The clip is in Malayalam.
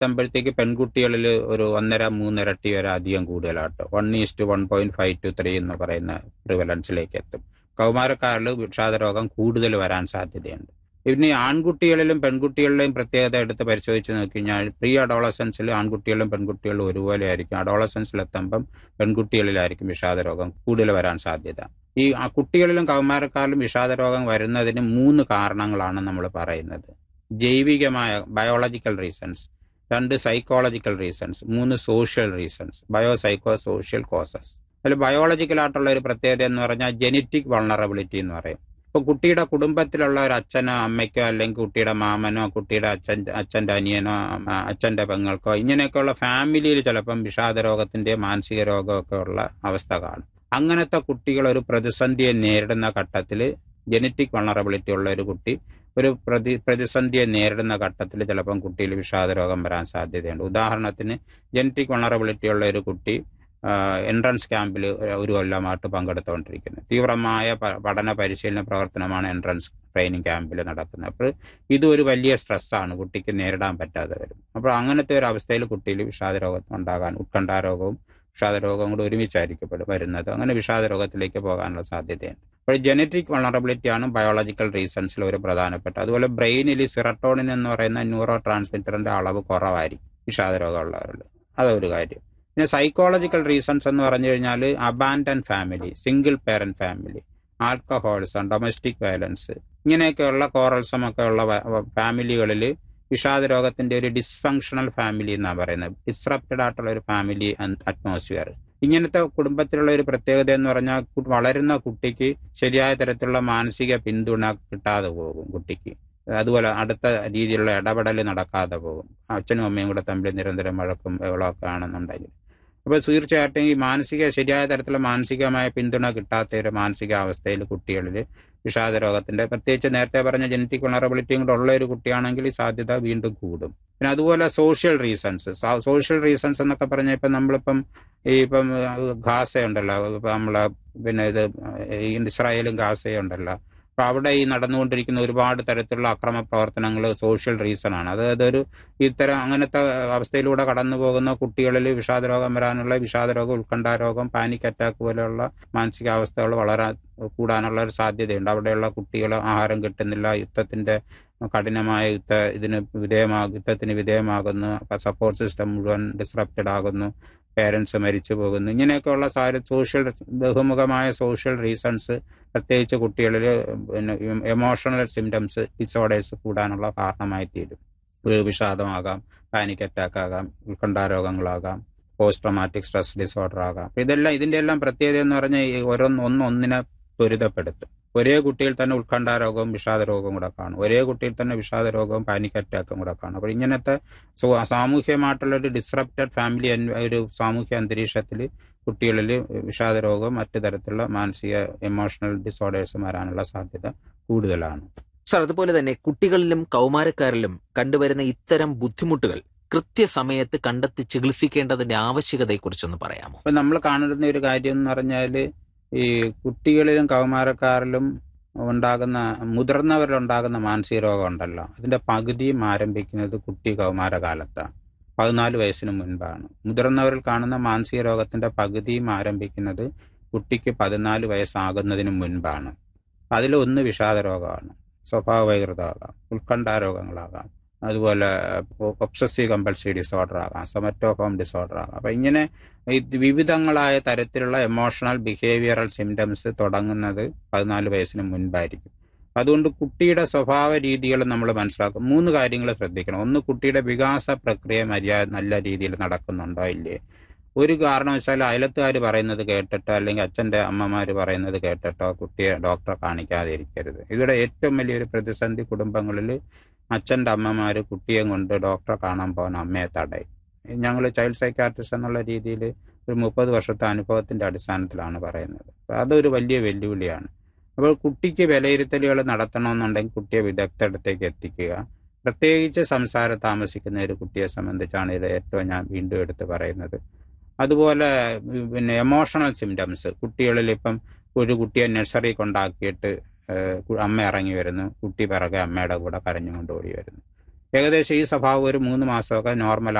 എത്തുമ്പോഴത്തേക്ക് പെൺകുട്ടികളിൽ ഒരു ഒന്നര മൂന്നിരട്ടി വരെ അധികം കൂടുതലാട്ടോ one is to one point five to three എന്ന് പറയുന്ന പ്രിവലൻസിലേക്ക് എത്തും കൗമാരക്കാരിൽ വിഷാദ രോഗം കൂടുതൽ വരാൻ സാധ്യതയുണ്ട് പിന്നെ ഈ ആൺകുട്ടികളിലും പെൺകുട്ടികളിലെയും പ്രത്യേകത എടുത്ത് പരിശോധിച്ച് നോക്കിക്കഴിഞ്ഞാൽ പ്രീ അഡോളസൻസിൽ ആൺകുട്ടികളും പെൺകുട്ടികളും ഒരുപോലെ ആയിരിക്കും അഡോളസൻസിൽ എത്തുമ്പം പെൺകുട്ടികളിലായിരിക്കും വിഷാദ രോഗം കൂടുതൽ വരാൻ സാധ്യത ഈ ആ കുട്ടികളിലും കൗമാരക്കാരിലും വിഷാദ രോഗം വരുന്നതിന് മൂന്ന് കാരണങ്ങളാണ് നമ്മൾ പറയുന്നത് ജൈവികമായ ബയോളജിക്കൽ റീസൺസ് രണ്ട് സൈക്കോളജിക്കൽ റീസൺസ് മൂന്ന് social reasons bio psycho social causes അതിൽ ബയോളജിക്കലായിട്ടുള്ള ഒരു പ്രത്യേകത എന്ന് പറഞ്ഞാൽ ജനറ്റിക് വൾണറബിലിറ്റി എന്ന് പറയും ഇപ്പൊ കുട്ടിയുടെ കുടുംബത്തിലുള്ള ഒരു അച്ഛനോ അമ്മയ്ക്കോ അല്ലെങ്കിൽ കുട്ടിയുടെ മാമനോ കുട്ടിയുടെ അച്ഛൻ അച്ഛൻ്റെ അനിയനോ ആ, അച്ഛൻ്റെ പെങ്ങൾക്കോ ഇങ്ങനെയൊക്കെയുള്ള ഫാമിലിയിൽ ചിലപ്പം വിഷാദ രോഗത്തിന്റെ മാനസിക രോഗമൊക്കെ ഉള്ള അവസ്ഥ കാണും അങ്ങനത്തെ കുട്ടികൾ ഒരു പ്രതിസന്ധിയെ നേരിടുന്ന ഘട്ടത്തിൽ ജനറ്റിക് വൾണറബിലിറ്റി ഉള്ള ഒരു കുട്ടി ഒരു പ്രതി പ്രതിസന്ധിയെ നേരിടുന്ന ഘട്ടത്തിൽ ചിലപ്പം കുട്ടിയിൽ വിഷാദ രോഗം വരാൻ സാധ്യതയുണ്ട് ഉദാഹരണത്തിന് ജനറ്റിക് വൾണറബിലിറ്റി ഉള്ള ഒരു കുട്ടി എൻട്രൻസ് ക്യാമ്പിൽ ഒരു കൊല്ലമായിട്ട് പങ്കെടുത്തുകൊണ്ടിരിക്കുന്നത് തീവ്രമായ പ- പഠന പരിശീലന പ്രവർത്തനമാണ് എൻട്രൻസ് ട്രെയിനിങ് ക്യാമ്പിൽ നടക്കുന്നത് അപ്പോൾ ഇത് ഒരു വലിയ സ്ട്രെസ്സാണ് കുട്ടിക്ക് നേരിടാൻ പറ്റാതെ വരും അപ്പോൾ അങ്ങനത്തെ ഒരു അവസ്ഥയിൽ കുട്ടിയിൽ വിഷാദ രോഗം ഉണ്ടാകാൻ ഉത്കണ്ഠാരോഗവും വിഷാദ രോഗവും കൂടെ ഒരുമിച്ചായിരിക്കും വരുന്നത് അങ്ങനെ വിഷാദ രോഗത്തിലേക്ക് പോകാനുള്ള സാധ്യതയുണ്ട് അപ്പോൾ ജനറ്റിക് വൾണറബിലിറ്റി ആണ് ബയോളജിക്കൽ റീസൺസിൽ ഒരു പ്രധാനപ്പെട്ട അതുപോലെ ബ്രെയിനിൽ സിറട്ടോണിൻ എന്ന് പറയുന്ന ന്യൂറോ ട്രാൻസ്മിറ്ററിന്റെ അളവ് കുറവായിരിക്കും വിഷാദ രോഗമുള്ളവരിൽ അതൊരു കാര്യം പിന്നെ സൈക്കോളജിക്കൽ റീസൺസ് എന്ന് പറഞ്ഞു കഴിഞ്ഞാൽ abandon family single parent family alcoholism domestic violence ഇങ്ങനെയൊക്കെയുള്ള കോറൽസം ഒക്കെ ഉള്ള ഫാമിലികളിൽ വിഷാദ രോഗത്തിന്റെ ഒരു ഡിസ്ഫങ്ഷണൽ ഫാമിലി എന്നാണ് പറയുന്നത് ഡിസ്റപ്റ്റഡ് ആയിട്ടുള്ള ഒരു ഫാമിലി അറ്റ്മോസ്ഫിയർ ഇങ്ങനത്തെ കുടുംബത്തിലുള്ള ഒരു പ്രത്യേകത എന്ന് പറഞ്ഞാൽ കു- വളരുന്ന കുട്ടിക്ക് ശരിയായ തരത്തിലുള്ള മാനസിക പിന്തുണ കിട്ടാതെ പോകും കുട്ടിക്ക് അതുപോലെ അടുത്ത രീതിയിലുള്ള ഇടപെടൽ നടക്കാതെ പോകും അച്ഛനും അമ്മയും കൂടെ തമ്മിൽ നിരന്തരം വഴക്കും ബഹളമൊക്കെ ആണെന്നുണ്ടെങ്കിൽ അപ്പോൾ തീർച്ചയായിട്ടും ഈ മാനസിക ശരിയായ തരത്തിലുള്ള മാനസികമായ പിന്തുണ കിട്ടാത്ത ഒരു മാനസികാവസ്ഥയിൽ കുട്ടികളിൽ വിഷാദ രോഗത്തിന്റെ പ്രത്യേകിച്ച് നേരത്തെ പറഞ്ഞ ജനറ്റിക് വണറബിലിറ്റിയും കൂടെ ഉള്ള ഒരു കുട്ടിയാണെങ്കിൽ ഈ സാധ്യത വീണ്ടും കൂടും പിന്നെ അതുപോലെ സോഷ്യൽ റീസൺസ് സോഷ്യൽ റീസൺസ് എന്നൊക്കെ പറഞ്ഞാൽ ഇപ്പം നമ്മളിപ്പം ഈ ഇപ്പം ഗാസ ഉണ്ടല്ലോ ഇപ്പം നമ്മളെ പിന്നെ ഇത് ഈ ഇസ്രായേലും ഗാസയും ഉണ്ടല്ലോ അപ്പൊ അവിടെ ഈ നടന്നുകൊണ്ടിരിക്കുന്ന ഒരുപാട് തരത്തിലുള്ള അക്രമ പ്രവർത്തനങ്ങൾ സോഷ്യൽ റീസൺ ആണ് അതായത് ഒരു ഇത്തരം അങ്ങനത്തെ അവസ്ഥയിലൂടെ കടന്നു പോകുന്ന കുട്ടികളിൽ വിഷാദരോഗം വരാനുള്ള വിഷാദരോഗം ഉത്കണ്ഠാരോഗം പാനിക് അറ്റാക്ക് പോലെയുള്ള മാനസികാവസ്ഥകൾ വളരെ കൂടാനുള്ള ഒരു സാധ്യതയുണ്ട് അവിടെയുള്ള കുട്ടികൾ ആഹാരം കിട്ടുന്നില്ല യുദ്ധത്തിന്റെ കഠിനമായ യുദ്ധ ഇതിന് വിധേയമാ യുദ്ധത്തിന് വിധേയമാകുന്നു സപ്പോർട്ട് സിസ്റ്റം മുഴുവൻ ഡിസ്റപ്റ്റഡ് ആകുന്നു പേരൻസ് മരിച്ചു പോകുന്നു ഇങ്ങനെയൊക്കെയുള്ള സാര സോഷ്യൽ ബഹുമുഖമായ സോഷ്യൽ റീസൺസ് പ്രത്യേകിച്ച് കുട്ടികളിൽ പിന്നെ എമോഷണൽ സിംറ്റംസ് ഡിസോർഡേഴ്സ് കൂടാനുള്ള കാരണമായി തീരും ഒരു വിഷാദമാകാം പാനിക് അറ്റാക്ക് ആകാം ഉത്കണ്ഠാരോഗങ്ങളാകാം പോസ്റ്റ് ട്രോമാറ്റിക് സ്ട്രെസ് ഡിസോർഡർ ആകാം അപ്പൊ ഇതെല്ലാം ഇതിന്റെ എല്ലാം പ്രത്യേകത എന്ന് പറഞ്ഞാൽ ഈ ഓരോന്ന് ഒന്ന് ഒന്നിനെ ത്വരിതപ്പെടുത്തും ഒരേ കുട്ടിയിൽ തന്നെ ഉത്കണ്ഠാരോഗവും വിഷാദ രോഗവും കൂടെ കാണും ഒരേ കുട്ടിയിൽ തന്നെ വിഷാദ രോഗവും പാനിക് അറ്റാക്കും കൂടെ കാണും അപ്പോൾ ഇങ്ങനത്തെ സോ- സാമൂഹ്യമായിട്ടുള്ള ഒരു ഡിസ്റപ്റ്റഡ് ഫാമിലി അൻ- ഒരു സാമൂഹ്യ അന്തരീക്ഷത്തിൽ കുട്ടികളിൽ വിഷാദ രോഗവും മറ്റു തരത്തിലുള്ള മാനസിക എമോഷണൽ ഡിസോർഡേഴ്സും വരാനുള്ള സാധ്യത കൂടുതലാണ് സർ അതുപോലെ തന്നെ കുട്ടികളിലും കൗമാരക്കാരിലും കണ്ടുവരുന്ന ഇത്തരം ബുദ്ധിമുട്ടുകൾ കൃത്യസമയത്ത് കണ്ടെത്തി ചികിത്സിക്കേണ്ടതിന്റെ ആവശ്യകതയെക്കുറിച്ചൊന്ന് പറയാമോ ഇപ്പൊ നമ്മൾ കാണുന്ന ഒരു കാര്യം എന്ന് പറഞ്ഞാൽ ഈ കുട്ടികളിലും കൗമാരക്കാരിലും ഉണ്ടാകുന്ന മുതിർന്നവരിലുണ്ടാകുന്ന മാനസിക രോഗം ഉണ്ടല്ലോ അതിന്റെ പകുതിയും ആരംഭിക്കുന്നത് കുട്ടി കൗമാര കാലത്താണ് പതിനാല് വയസ്സിന് മുൻപാണ് മുതിർന്നവരിൽ കാണുന്ന മാനസിക രോഗത്തിന്റെ പകുതിയും ആരംഭിക്കുന്നത് കുട്ടിക്ക് പതിനാല് വയസ്സാകുന്നതിന് മുൻപാണ് അതിലൊന്ന് വിഷാദ രോഗമാണ് സ്വഭാവ വൈകൃതമാകാം ഉത്കണ്ഠാരോഗങ്ങളാകാം അതുപോലെ ഒബ്സസീവ് കമ്പൽസീവ് ഡിസോർഡർ ആകാം സമറ്റോഫോം ഡിസോർഡർ ആകാം അപ്പം ഇങ്ങനെ ഈ വിവിധങ്ങളായ തരത്തിലുള്ള എമോഷണൽ ബിഹേവിയറൽ സിംറ്റംസ് തുടങ്ങുന്നത് പതിനാല് വയസ്സിന് മുൻപായിരിക്കും അതുകൊണ്ട് കുട്ടിയുടെ സ്വഭാവ രീതികൾ നമ്മൾ മനസ്സിലാക്കും മൂന്ന് കാര്യങ്ങൾ ശ്രദ്ധിക്കണം ഒന്ന് കുട്ടിയുടെ വികാസ പ്രക്രിയ മര്യാദ നല്ല രീതിയിൽ നടക്കുന്നുണ്ടോ ഇല്ലേ ഒരു കാരണവശാൽ അയലത്തുകാർ പറയുന്നത് കേട്ടിട്ടോ അല്ലെങ്കിൽ അച്ഛൻ്റെ അമ്മമാർ പറയുന്നത് കേട്ടിട്ടോ കുട്ടിയെ ഡോക്ടറെ കാണിക്കാതെ ഇരിക്കരുത് ഇവിടെ ഏറ്റവും വലിയൊരു പ്രതിസന്ധി കുടുംബങ്ങളിൽ അച്ഛൻ്റെ അമ്മമാർ കുട്ടിയെ കൊണ്ട് ഡോക്ടറെ കാണാൻ പോകുന്ന അമ്മയെ തടയും ഞങ്ങൾ ചൈൽഡ് സൈക്കാട്രിസ്റ്റ് എന്നുള്ള രീതിയിൽ ഒരു മുപ്പത് വർഷത്തെ അനുഭവത്തിന്റെ അടിസ്ഥാനത്തിലാണ് പറയുന്നത് അപ്പൊ അതൊരു വലിയ വെല്ലുവിളിയാണ് അപ്പോൾ കുട്ടിക്ക് വിലയിരുത്തലുകൾ നടത്തണമെന്നുണ്ടെങ്കിൽ കുട്ടിയെ വിദഗ്ധടത്തേക്ക് എത്തിക്കുക പ്രത്യേകിച്ച് സംസാരം താമസിക്കുന്ന ഒരു കുട്ടിയെ സംബന്ധിച്ചാണ് ഇത് ഏറ്റവും ഞാൻ വീണ്ടും എടുത്ത് പറയുന്നത് അതുപോലെ പിന്നെ എമോഷണൽ സിംറ്റംസ് കുട്ടികളിൽ ഇപ്പം ഒരു കുട്ടിയെ നഴ്സറി കൊണ്ടാക്കിയിട്ട് ഏഹ്, അമ്മ ഇറങ്ങി വരുന്നു കുട്ടി പിറകെ അമ്മയുടെ കൂടെ കരഞ്ഞുകൊണ്ട് ഓടി വരുന്നു ഏകദേശം ഈ സ്വഭാവം ഒരു മൂന്ന് മാസമൊക്കെ നോർമൽ